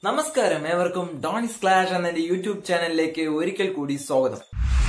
നമസ്കാരം ഏവർക്കും ഡോണിസ് ക്ലാഷ് എന്ന എന്റെ യൂട്യൂബ് ചാനലിലേക്ക് ഒരിക്കൽ കൂടി സ്വാഗതം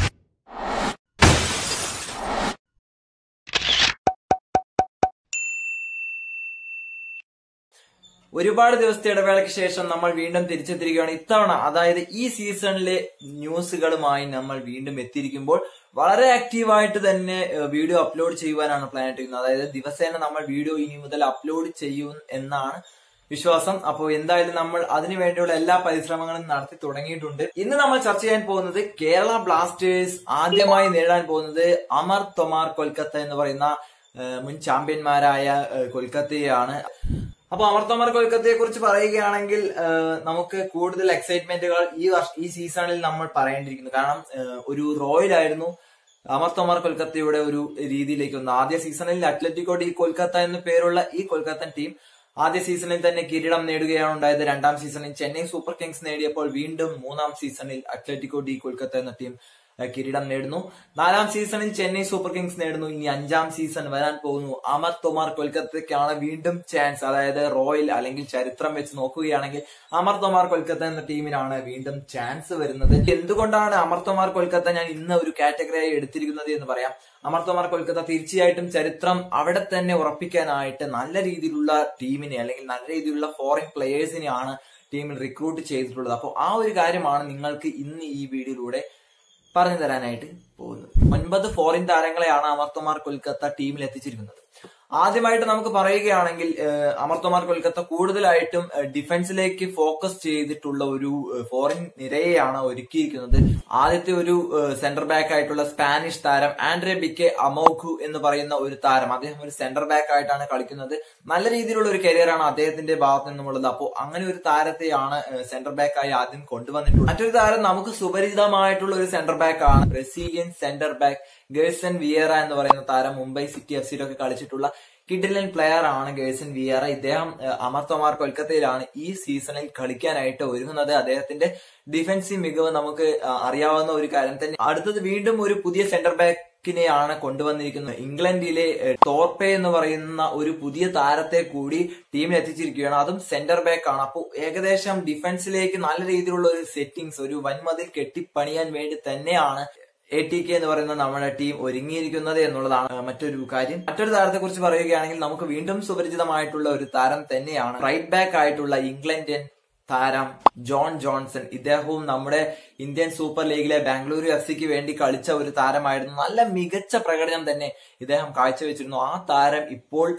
ഒരുപാട് ദിവസത്തെ ഇടവേളയ്ക്ക് ശേഷം നമ്മൾ വീണ്ടും തിരിച്ചെത്തിരിക്കുകയാണ് ഇത്തവണ അതായത് ഈ സീസണിലെ ന്യൂസുകളുമായി നമ്മൾ വീണ്ടും എത്തിയിരിക്കുമ്പോൾ വളരെ ആക്റ്റീവായിട്ട് തന്നെ ഏഹ്, വീഡിയോ അപ്ലോഡ് ചെയ്യുവാനാണ് പ്ലാൻ ഇട്ടിരിക്കുന്നത് അതായത് ദിവസേന നമ്മൾ വീഡിയോ ഇനി മുതൽ അപ്ലോഡ് ചെയ്യും എന്നാണ് വിശ്വാസം അപ്പോൾ എന്തായാലും നമ്മൾ അതിനു വേണ്ടിയുള്ള എല്ലാ പരിശ്രമങ്ങളും നടത്തി തുടങ്ങിയിട്ടുണ്ട് ഇന്ന് നമ്മൾ ചർച്ച ചെയ്യാൻ പോകുന്നത് കേരള ബ്ലാസ്റ്റേഴ്സ് ആദ്യമായി നേരിടാൻ പോകുന്നത് അമർ തൊമാർ കൊൽക്കത്ത എന്ന് പറയുന്ന ഏഹ്, മുൻ ചാമ്പ്യന്മാരായ ഏഹ്, കൊൽക്കത്തയാണ് അപ്പൊ അമർ തൊമാർ കൊൽക്കത്തയെ കുറിച്ച് പറയുകയാണെങ്കിൽ ഏഹ്, നമുക്ക് കൂടുതൽ എക്സൈറ്റ്മെന്റുകൾ ഈ വർഷ ഈ സീസണിൽ നമ്മൾ പറയേണ്ടിയിരിക്കുന്നു കാരണം ഏഹ്, ഒരു റോയൽ ആയിരുന്നു അമർ തൊമാർ കൊൽക്കത്തയുടെ ഒരു രീതിയിലേക്ക് വന്നു ആദ്യ സീസണിൽ അത്ലറ്റിക്കോ ഡി കൊൽക്കത്ത എന്ന് പേരുള്ള ഈ കൊൽക്കത്തൻ ടീം ആദ്യ സീസണിൽ തന്നെ കിരീടം നേടുകയാണ് ഉണ്ടായത് രണ്ടാം സീസണിൽ ചെന്നൈ സൂപ്പർ കിങ്സ് നേടിയപ്പോൾ വീണ്ടും മൂന്നാം സീസണിൽ അത്ലറ്റിക്കോ ഡി കൊൽക്കത്ത എന്ന ടീം ഏഹ്, കിരീടം നേടുന്നു നാലാം സീസണിൽ ചെന്നൈ സൂപ്പർ കിങ്സ് നേടുന്നു ഇനി അഞ്ചാം സീസൺ വരാൻ പോകുന്നു അമർ തൊമാർ കൊൽക്കത്തയ്ക്കാണ് വീണ്ടും ചാൻസ് അതായത് റോയൽ അല്ലെങ്കിൽ ചരിത്രം വെച്ച് നോക്കുകയാണെങ്കിൽ അമർ തൊമാർ കൊൽക്കത്ത എന്ന ടീമിനാണ് വീണ്ടും ചാൻസ് വരുന്നത് എന്തുകൊണ്ടാണ് അമർ തൊമാർ കൊൽക്കത്ത ഞാൻ ഇന്ന് ഒരു കാറ്റഗറിയായി എടുത്തിരിക്കുന്നത് എന്ന് പറയാം അമർ തൊമാർ കൊൽക്കത്ത തീർച്ചയായിട്ടും ചരിത്രം അവിടെ തന്നെ ഉറപ്പിക്കാനായിട്ട് നല്ല രീതിയിലുള്ള ടീമിനെ അല്ലെങ്കിൽ നല്ല രീതിയിലുള്ള ഫോറിൻ പ്ലേയേഴ്സിനെയാണ് ടീമിൽ റിക്രൂട്ട് ചെയ്തിട്ടുള്ളത് അപ്പോൾ ആ ഒരു കാര്യമാണ് നിങ്ങൾക്ക് ഇന്ന് ഈ വീഡിയോയിലൂടെ പറഞ്ഞു തരാനായിട്ട് പോകുന്നത് ഒൻപത് ഫോറിൻ താരങ്ങളെയാണ് അമർത്തുമാർ കൊൽക്കത്ത ടീമിൽ എത്തിച്ചിരിക്കുന്നത് ആദ്യമായിട്ട് നമുക്ക് പറയുകയാണെങ്കിൽ ഏഹ്, അമർത്തുമാർ കൊൽക്കത്ത കൂടുതലായിട്ടും ഏഹ്, ഡിഫൻസിലേക്ക് ഫോക്കസ് ചെയ്തിട്ടുള്ള ഒരു ഏഹ്, ഫോറിൻ നിരയെയാണ് ഒരുക്കിയിരിക്കുന്നത് ആദ്യത്തെ ഒരു ഏഹ്, സെന്റർ ബാക്ക് ആയിട്ടുള്ള സ്പാനിഷ് താരം ആൻഡ്രെ ബിക്കെ അമോഖു എന്ന് പറയുന്ന ഒരു താരം അദ്ദേഹം ഒരു സെന്റർ ബാക്ക് ആയിട്ടാണ് കളിക്കുന്നത് നല്ല രീതിയിലുള്ള ഒരു കരിയറാണ് അദ്ദേഹത്തിന്റെ ഭാഗത്ത് നിന്നുമുള്ളത് അപ്പോൾ അങ്ങനെ ഒരു താരത്തെയാണ് ഏഹ്, സെന്റർ ബാക്ക് ആയി ആദ്യം കൊണ്ടുവന്നിട്ടുള്ളത് മറ്റൊരു താരം നമുക്ക് സുപരിചിതമായിട്ടുള്ള ഒരു സെന്റർ ബാക്ക് ആണ് Brazilian centre back Gerson Vieira എന്ന് പറയുന്ന താരം മുംബൈ സിറ്റി എഫ് സിയിലൊക്കെ കളിച്ചിട്ടുള്ള കിഡിലൻ പ്ലെയർ ആണ് ഗേഴ്സൺ വിയറ ഇദ്ദേഹം ഏഹ്, അമർ തൊമാർ കൊൽക്കത്തയിലാണ് ഈ സീസണിൽ കളിക്കാനായിട്ട് ഒരുങ്ങുന്നത് അദ്ദേഹത്തിന്റെ ഡിഫൻസീവ് മികവ് നമുക്ക് ആ, അറിയാവുന്ന ഒരു കാര്യം തന്നെ അടുത്തത് വീണ്ടും ഒരു പുതിയ സെന്റർ ബാക്കിനെയാണ് കൊണ്ടുവന്നിരിക്കുന്നത് ഇംഗ്ലണ്ടിലെ ഏഹ്, ടോർപ്പെ എന്ന് പറയുന്ന ഒരു പുതിയ താരത്തെ കൂടി ടീമിൽ എത്തിച്ചിരിക്കുകയാണ് അതും സെന്റർ ബാക്ക് ആണ് അപ്പോൾ ഏകദേശം ഡിഫൻസിലേക്ക് നല്ല രീതിയിലുള്ള ഒരു സെറ്റിംഗ്സ് ഒരു വൻമതിൽ കെട്ടിപ്പണിയാൻ വേണ്ടി തന്നെയാണ് എ ടി കെ എന്ന് പറയുന്ന നമ്മുടെ ടീം ഒരുങ്ങിയിരിക്കുന്നത് എന്നുള്ളതാണ് മറ്റൊരു കാര്യം മറ്റൊരു താരത്തെ കുറിച്ച് പറയുകയാണെങ്കിൽ നമുക്ക് വീണ്ടും സുപരിചിതമായിട്ടുള്ള ഒരു താരം തന്നെയാണ് റൈറ്റ് ബാക്ക് ആയിട്ടുള്ള ഇംഗ്ലണ്ടിയൻ താരം ജോൺ ജോൺസൺ ഇദ്ദേഹവും നമ്മുടെ ഇന്ത്യൻ സൂപ്പർ ലീഗിലെ ബാംഗ്ലൂരു എഫ് സിക്ക് വേണ്ടി കളിച്ച ഒരു താരമായിരുന്നു നല്ല മികച്ച പ്രകടനം തന്നെ ഇദ്ദേഹം കാഴ്ചവെച്ചിരുന്നു ആ താരം ഇപ്പോൾ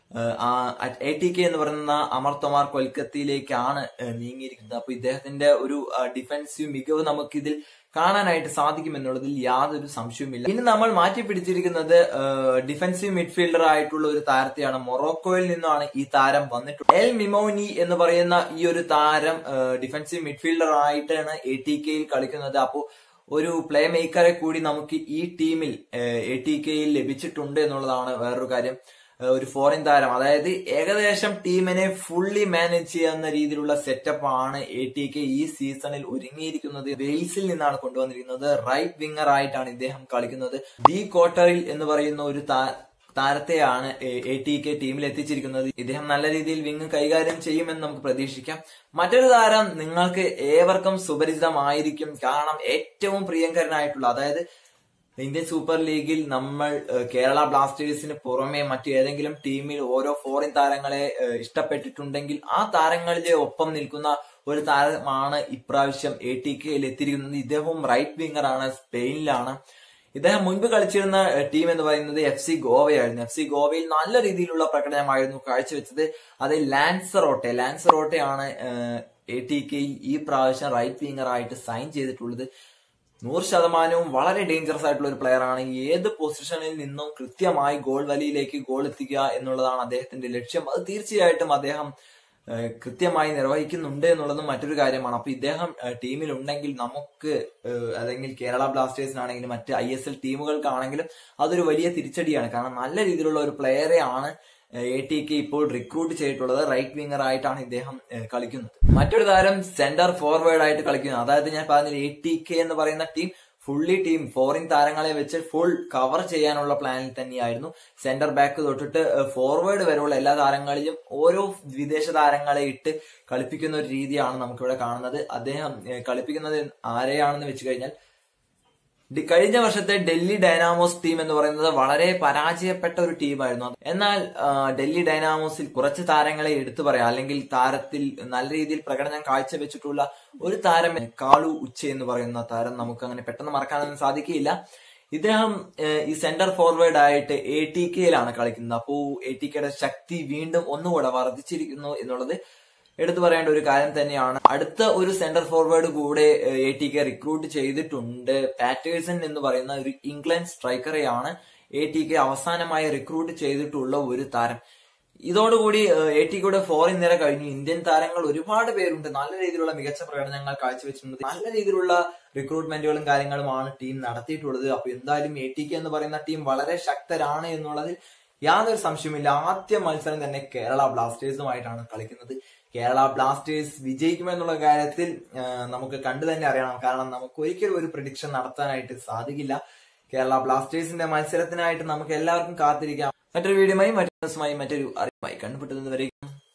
എ ടി കെ എന്ന് പറയുന്ന അമർ തൊമാർ കൊൽക്കത്തയിലേക്കാണ് ഏഹ്, നീങ്ങിയിരിക്കുന്നത് അപ്പൊ ഇദ്ദേഹത്തിന്റെ ഒരു ഡിഫൻസീവ് മികവ് നമുക്കിതിൽ കാണാനായിട്ട് സാധിക്കുമെന്നുള്ളതിൽ യാതൊരു സംശയവുമില്ല ഇനി നമ്മൾ മാറ്റി പിടിച്ചിരിക്കുന്നത് ഡിഫൻസീവ് മിഡ്ഫീൽഡർ ആയിട്ടുള്ള ഒരു താരത്തെയാണ് മൊറോക്കോയിൽ നിന്നാണ് ഈ താരം വന്നിട്ടുള്ളത് എൽ മിമോനി എന്ന് പറയുന്ന ഈ ഒരു താരം ഡിഫൻസീവ് മിഡ്ഫീൽഡർ ആയിട്ടാണ് എ ടി കെയിൽ കളിക്കുന്നത് അപ്പോൾ ഒരു പ്ലേ മേക്കറെ കൂടി നമുക്ക് ഈ ടീമിൽ എ ടി കെയിൽ ലഭിച്ചിട്ടുണ്ട് എന്നുള്ളതാണ് വേറൊരു കാര്യം ഏഹ് ഒരു ഫോറിൻ താരം അതായത് ഏകദേശം ടീമിനെ ഫുള്ളി മാനേജ് ചെയ്യാവുന്ന രീതിയിലുള്ള സെറ്റപ്പ് ആണ് എ ടി കെ ഈ സീസണിൽ ഒരുങ്ങിയിരിക്കുന്നത് വെയിൽസിൽ നിന്നാണ് കൊണ്ടുവന്നിരിക്കുന്നത് റൈറ്റ് വിങ്ങർ ആയിട്ടാണ് ഇദ്ദേഹം കളിക്കുന്നത് ഡി ക്വാർട്ടറിൽ എന്ന് പറയുന്ന ഒരു താ- താരത്തെയാണ് എ ടി കെ ടീമിൽ എത്തിച്ചിരിക്കുന്നത് ഇദ്ദേഹം നല്ല രീതിയിൽ വിങ് കൈകാര്യം ചെയ്യുമെന്ന് നമുക്ക് പ്രതീക്ഷിക്കാം മറ്റൊരു താരം നിങ്ങൾക്ക് ഏവർക്കും സുപരിചിതമായിരിക്കും കാരണം ഏറ്റവും പ്രിയങ്കരനായിട്ടുള്ള അതായത് ഇന്ത്യൻ സൂപ്പർ ലീഗിൽ നമ്മൾ ഏഹ്, കേരള ബ്ലാസ്റ്റേഴ്സിന് പുറമെ മറ്റേതെങ്കിലും ടീമിൽ ഓരോ ഫോറിൻ താരങ്ങളെ ഏഹ്, ഇഷ്ടപ്പെട്ടിട്ടുണ്ടെങ്കിൽ ആ താരങ്ങളിലെ ഒപ്പം നിൽക്കുന്ന ഒരു താരമാണ് ഇപ്രാവശ്യം എ ടി കെയിൽ എത്തിയിരിക്കുന്നത് ഇദ്ദേഹവും റൈറ്റ് വിങ്ങർ ആണ് സ്പെയിനിലാണ് ഇദ്ദേഹം മുൻപ് കളിച്ചിരുന്ന ഏഹ്, ടീം എന്ന് പറയുന്നത് എഫ് സി ഗോവയായിരുന്നു എഫ് സി ഗോവയിൽ നല്ല രീതിയിലുള്ള പ്രകടനമായിരുന്നു കാഴ്ചവെച്ചത് അത് ലാൻസറോട്ടെ ലാൻസറോട്ടെയാണ് എ ടി കെയിൽ ഈ പ്രാവശ്യം റൈറ്റ് വിങ്ങർ ആയിട്ട് സൈൻ ചെയ്തിട്ടുള്ളത് നൂറ് ശതമാനവും വളരെ ഡേഞ്ചറസ് ആയിട്ടുള്ള ഒരു പ്ലെയർ ആണ് ഏത് പൊസിഷനിൽ നിന്നും കൃത്യമായി ഗോൾ വലിയിലേക്ക് ഗോൾ എത്തിക്കുക എന്നുള്ളതാണ് അദ്ദേഹത്തിന്റെ ലക്ഷ്യം അത് തീർച്ചയായിട്ടും അദ്ദേഹം ഏഹ്, കൃത്യമായി നിർവഹിക്കുന്നുണ്ട് എന്നുള്ളതും മറ്റൊരു കാര്യമാണ് അപ്പൊ ഇദ്ദേഹം ഏഹ്, ടീമിൽ ഉണ്ടെങ്കിൽ നമുക്ക് ഏഹ്, അല്ലെങ്കിൽ കേരള ബ്ലാസ്റ്റേഴ്സിനാണെങ്കിലും മറ്റ് ഐ എസ് എൽ ടീമുകൾക്കാണെങ്കിലും അതൊരു വലിയ തിരിച്ചടിയാണ് കാരണം നല്ല രീതിയിലുള്ള ഒരു പ്ലെയറെ ആണ് എ ടി കെ ഇപ്പോൾ റിക്രൂട്ട് ചെയ്തിട്ടുള്ളത് റൈറ്റ് വിങ്ങർ ആയിട്ടാണ് ഇദ്ദേഹം ഏഹ്, കളിക്കുന്നത് മറ്റൊരു താരം സെന്റർ ഫോർവേഡ് ആയിട്ട് കളിക്കുന്നത് അതായത് ഞാൻ പറഞ്ഞ എ ടി കെ എന്ന് പറയുന്ന ടീം ഫുള്ളി ടീം ഫോറിൻ താരങ്ങളെ വെച്ച് ഫുൾ കവർ ചെയ്യാനുള്ള പ്ലാനിൽ തന്നെയായിരുന്നു സെന്റർ ബാക്ക് തൊട്ടിട്ട് ഫോർവേഡ് വരെയുള്ള എല്ലാ താരങ്ങളിലും ഓരോ വിദേശ താരങ്ങളെ ഇട്ട് കളിപ്പിക്കുന്ന ഒരു രീതിയാണ് നമുക്കിവിടെ കാണുന്നത് അദ്ദേഹം ഏഹ്, കളിപ്പിക്കുന്നത് ആരെയാണെന്ന് വെച്ച് കഴിഞ്ഞാൽ ഡി- കഴിഞ്ഞ വർഷത്തെ ഡൽഹി ഡൈനാമോസ് ടീം എന്ന് പറയുന്നത് വളരെ പരാജയപ്പെട്ട ഒരു ടീമായിരുന്നു എന്നാൽ ആ, ഡൽഹി ഡൈനാമോസിൽ കുറച്ച് താരങ്ങളെ എടുത്തു പറയാം അല്ലെങ്കിൽ താരത്തിൽ നല്ല രീതിയിൽ പ്രകടനം കാഴ്ചവെച്ചിട്ടുള്ള ഒരു താരം കാളു ഉച്ച എന്ന് പറയുന്ന താരം നമുക്ക് അങ്ങനെ പെട്ടെന്ന് മറക്കാനൊന്നും സാധിക്കില്ല ഇദ്ദേഹം ഏഹ്, ഈ സെന്റർ ഫോർവേഡ് ആയിട്ട് എ ടി കെയിലാണ് കളിക്കുന്നത് അപ്പോ എ ടി കെയുടെ ശക്തി വീണ്ടും ഒന്നുകൂടെ വർദ്ധിച്ചിരിക്കുന്നു എന്നുള്ളത് എടുത്തു പറയേണ്ട ഒരു കാര്യം തന്നെയാണ് അടുത്ത ഒരു സെന്റർ ഫോർവേഡ് കൂടെ എ ടി കെ റിക്രൂട്ട് ചെയ്തിട്ടുണ്ട് പാറ്റേഴ്സൺ എന്ന് പറയുന്ന ഒരു ഇംഗ്ലണ്ട് സ്ട്രൈക്കറെയാണ് എ ടി കെ അവസാനമായി റിക്രൂട്ട് ചെയ്തിട്ടുള്ള ഒരു താരം ഇതോടുകൂടി എ ടി കെയുടെ ഫോറിൻ നിര കഴിഞ്ഞു ഇന്ത്യൻ താരങ്ങൾ ഒരുപാട് പേരുണ്ട് നല്ല രീതിയിലുള്ള മികച്ച പ്രകടനങ്ങൾ കാഴ്ചവെച്ചിട്ടുണ്ട് നല്ല രീതിയിലുള്ള റിക്രൂട്ട്മെന്റുകളും കാര്യങ്ങളുമാണ് ടീം നടത്തിയിട്ടുള്ളത് അപ്പൊ എന്തായാലും എ ടി കെ എന്ന് പറയുന്ന ടീം വളരെ ശക്തരാണ് എന്നുള്ളതിൽ യാതൊരു സംശയവുമില്ല ആദ്യ മത്സരം തന്നെ കേരള ബ്ലാസ്റ്റേഴ്സുമായിട്ടാണ് കളിക്കുന്നത് കേരള ബ്ലാസ്റ്റേഴ്സ് വിജയിക്കുമെന്നുള്ള കാര്യത്തിൽ ആ, നമുക്ക് കണ്ടു തന്നെ അറിയണം കാരണം നമുക്ക് ഒരിക്കലും ഒരു പ്രഡിക്ഷൻ നടത്താനായിട്ട് സാധിക്കില്ല കേരള ബ്ലാസ്റ്റേഴ്സിന്റെ മത്സരത്തിനായിട്ട് നമുക്ക് എല്ലാവർക്കും കാത്തിരിക്കാം മറ്റൊരു വീഡിയോയുമായി മറ്റൊരു ദിവസമായി മറ്റൊരു അറിവുമായി കണ്ടുപിട്ടുന്നത് വരെ